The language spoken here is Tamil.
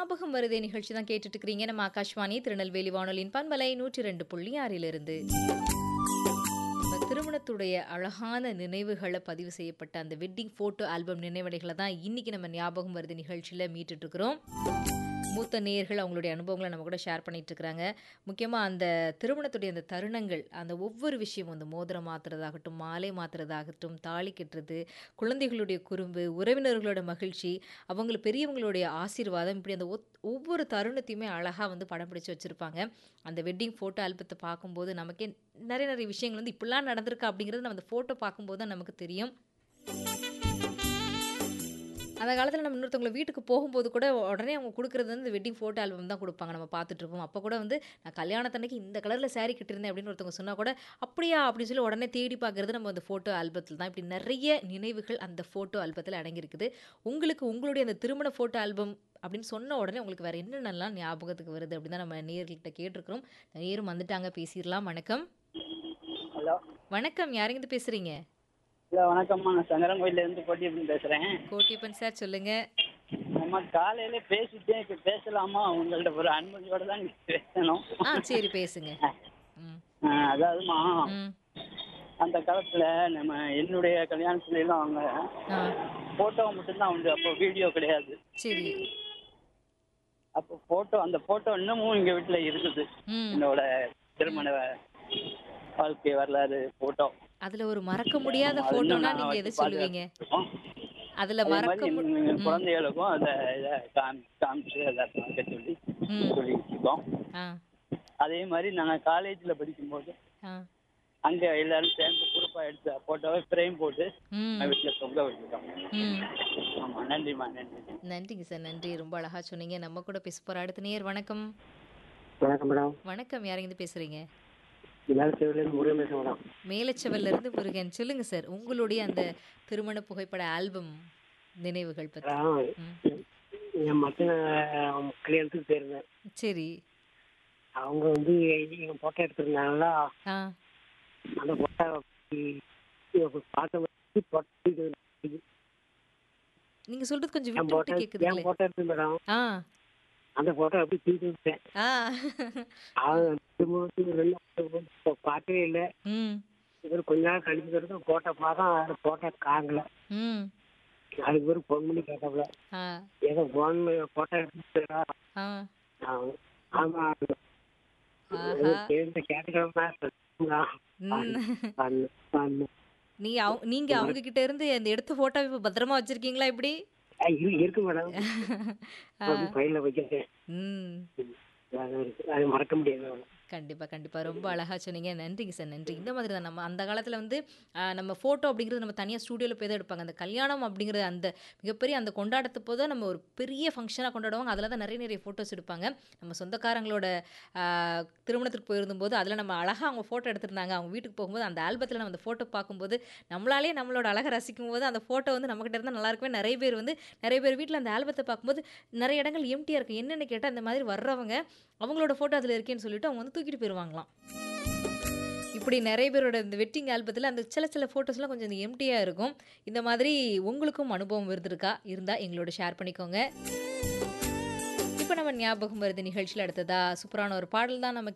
ஞாபகம் வருதே நிகழ்ச்சி தான் கேட்டுட்டு இருக்கிறீங்க நம்ம ஆகாஷ்வாணி திருநெல்வேலி வானொலியின் பண்பலை நூற்றி ரெண்டு புள்ளி ஆறிலிருந்து நம்ம திருமணத்துடைய அழகான நினைவுகளை பதிவு செய்யப்பட்ட அந்த வெட்டிங் ஃபோட்டோ ஆல்பம் நினைவலைகளை தான் இன்னைக்கு நம்ம ஞாபகம் வருது நிகழ்ச்சியில் மீட்டுட்டு இருக்கிறோம் மூத்த நேயர்கள் அவங்களுடைய அனுபவங்களை நம்ம கூட ஷேர் பண்ணிட்டு இருக்கிறாங்க முக்கியமாக அந்த திருமணத்துடைய அந்த தருணங்கள் அந்த ஒவ்வொரு விஷயமும் அந்த மோதிரம் மாத்துறதாகட்டும் மாலை மாத்துறதாகட்டும் தாலி கட்டுறது குழந்தைகளுடைய குறும்பு உறவினர்களோட மகிழ்ச்சி அவங்க பெரியவங்களுடைய ஆசீர்வாதம் இப்படி அந்த ஒத்- ஒவ்வொரு தருணத்தையுமே அழகாக வந்து படம் பிடிச்சு வச்சுருப்பாங்க அந்த வெட்டிங் ஃபோட்டோ ஆல்பத்தை பார்க்கும்போது நமக்கே நிறைய நிறைய விஷயங்கள் வந்து இப்படிலாம் நடந்திருக்கா அப்படிங்கிறது நம்ம அந்த ஃபோட்டோ பார்க்கும்போது தான் நமக்கு தெரியும் அந்த காலத்தில் நம்ம இன்னொருத்தவங்க வீட்டுக்கு போகும்போது கூட உடனே அவங்க கொடுக்குறது வந்து வெட்டிங் ஃபோட்டோ ஆல்பம் தான் கொடுப்பாங்க நம்ம பார்த்துட்டு இருப்போம் அப்போ கூட வந்து நான் கல்யாணத்தன்னைக்கு இந்த கலரில் saree கட்டியிருந்தேன் அப்படின்னு ஒருத்தவங்க சொன்னால் கூட அப்படியா அப்படின்னு சொல்லி உடனே தேடி பார்க்குறது நம்ம அந்த ஃபோட்டோ ஆல்பத்தில் தான் இப்படி நிறைய நினைவுகள் அந்த ஃபோட்டோ ஆல்பத்தில் அடங்கியிருக்குது உங்களுக்கு உங்களுடைய அந்த திருமண ஃபோட்டோ ஆல்பம் அப்படின்னு சொன்ன உடனே உங்களுக்கு வேறு என்னென்னலாம் ஞாபகத்துக்கு வருது அப்படின்னு தான் நம்ம நேயர்கள்கிட்ட கேட்டிருக்கிறோம் நேரும் வந்துட்டாங்க பேசிடலாம் வணக்கம் ஹலோ வணக்கம் யாருங்கிட்ட பேசுகிறீங்க ஹலோ வணக்கம்மா நான் சங்கரன் இருந்து கோட்டியப்பன் பேசுகிறேன் கோட்டியப்பன் சார் சொல்லுங்கள் நம்ம காலையில பேசிட்டேன் இப்போ பேசலாமா உங்கள்ட்ட ஒரு அனுமதியோட தான் பேசணும் ஆ சரி பேசுங்க ம் ஆ, அதாவதுமா ம் அந்த காலத்துல நம்ம என்னுடைய கல்யாணத்துல எல்லாம் அவங்க ஆ போட்டோ மட்டும்தான் உண்டு அப்போ வீடியோ கிடையாது சரி அப்போ போட்டோ அந்த போட்டோ இன்னமும் எங்க வீட்டுல இருக்குது ம் என்னோட திருமண வாழ்க்கை வரலாறு போட்டோ அதுல ஒரு மறக்க முடியாத போட்டோனா நீங்க எதை சொல்லுவீங்க அதுல அதே மறக்க மாதிரி மு- எங்க குழந்தைகளுக்கும் அதை இதை காமி காமிச்சு அதை பார்க்க சொல்லி ம். சொல்லிட்டு இருக்கோம் ஆ அதே மாதிரி நாங்கள் காலேஜில் படிக்கும்போது ஆ அங்கே எல்லாரும் சேர்ந்து குரூப்பாக எடுத்த ஃபோட்டோவை ஃப்ரேம் போட்டு ம் வீட்டில் தொங்க வச்சுட்டோம் ம் ஆமாம் நன்றிம்மா நன்றி நன்றிங்க சார் நன்றி ரொம்ப அழகா சொன்னீங்க நம்ம கூட பேச போற அடுத்த நேயர் வணக்கம் வணக்கம் மேடம் வணக்கம் யாருங்க பேசுறீங்க மேலச்சேரியிலேருந்து முருகன் பேசுகிறேன் மேடம் மேலச்சவல்ல இருந்து முருகன் சொல்லுங்க சார் உங்களுடைய அந்த திருமண புகைப்பட ஆல்பம் நினைவுகள் பத்தி அதான் ம். என் மச்சனை கல்யாணத்துக்கு போயிருந்தேன் சரி அவங்க வந்து எங்கள் ஃபோட்டோ எடுத்திருந்தாங்களா ஆ அந்த ஃபோட்டோ பார்த்த போட்டோ நீங்க சொல்றது கொஞ்சம் என் விட்டு விட்டு ஃபோட்டோ கேக்குதுங்களே என் ஃபோட்டோ எடுத்து மேடம் ஆ அந்த ஃபோட்டோ அப்படி தூக்கி விட்டேன் ஆ அவன் திருமணத்துக்கு ரெண்டு இப்போ பார்க்கவே இல்லை ம் இவர் கொஞ்ச நாள் கழிச்சு வரைக்கும் ஃபோட்டோ பார்த்தா அந்த ஃபோட்டோ காங்கல ம் அதுக்கு ஒரு ஃபோன் பண்ணி கேட்டப்பல ஆ ஏதோ ஃபோன் ஃபோட்டோ எடுத்துட்டா ஆ ஆமா ஆஹா கேட்டுக்கிறோம்னா ம். நீ அவங்க நீங்க அவங்க கிட்ட இருந்து அந்த எடுத்த போட்டோ இப்ப பத்திரமா வச்சிருக்கீங்களா இப்படி இருக்கு மேடம் ஃபைல வச்சிருக்கேன் ம் அது இருக்கு. அது மறக்க முடியாது மேடம். கண்டிப்பா கண்டிப்பா ரொம்ப அழகா சொன்னீங்க நன்றிங்க சார் நன்றி இந்த மாதிரி தான் நம்ம அந்த காலத்துல வந்து ஆ, நம்ம போட்டோ அப்படிங்கிறது நம்ம தனியா ஸ்டூடியோல போய் தான் எடுப்பாங்க அந்த கல்யாணம் அப்படிங்கிறது அந்த மிகப்பெரிய அந்த கொண்டாட்டத்து போது தான் நம்ம ஒரு பெரிய ஃபங்க்ஷனாக கொண்டாடுவாங்க அதில் தான் நிறைய நிறைய ஃபோட்டோஸ் எடுப்பாங்க நம்ம சொந்தக்காரங்களோட ஆ, திருமணத்துக்கு போயிருந்தபோது அதில் நம்ம அழகாக அவங்க ஃபோட்டோ எடுத்திருந்தாங்க அவங்க வீட்டுக்கு போகும்போது அந்த ஆல்பத்தில் நம்ம அந்த ஃபோட்டோ பார்க்கும்போது நம்மளாலே நம்மளோட அழகை ரசிக்கும் போது அந்த ஃபோட்டோ வந்து நம்மகிட்ட இருந்தால் நல்லா இருக்குமே நிறைய பேர் வந்து நிறைய பேர் வீட்டில் அந்த ஆல்பத்தை பார்க்கும்போது நிறைய இடங்கள் எம்டியாக இருக்குது என்னென்னு கேட்டால் அந்த மாதிரி வர்றவங்க அவங்களோட ஃபோட்டோ அதில் இருக்கேன்னு சொல்லிட்டு அவங்க வந்து தூக்கிட்டு போயிடுவாங்களாம் இப்படி நிறைய பேரோட இந்த வெட்டிங் ஆல்பத்தில் அந்த சில சில ஃபோட்டோஸ்லாம் கொஞ்சம் இந்த எம்டியாக இருக்கும் இந்த மாதிரி உங்களுக்கும் அனுபவம் இருந்திருக்கா இருந்தால் எங்களோட ஷேர் பண்ணிக்கோங்க இப்போ நம்ம ஞாபகம் வருது நிகழ்ச்சியில் அடுத்ததா சூப்பரான ஒரு பாடல் தான் நம்ம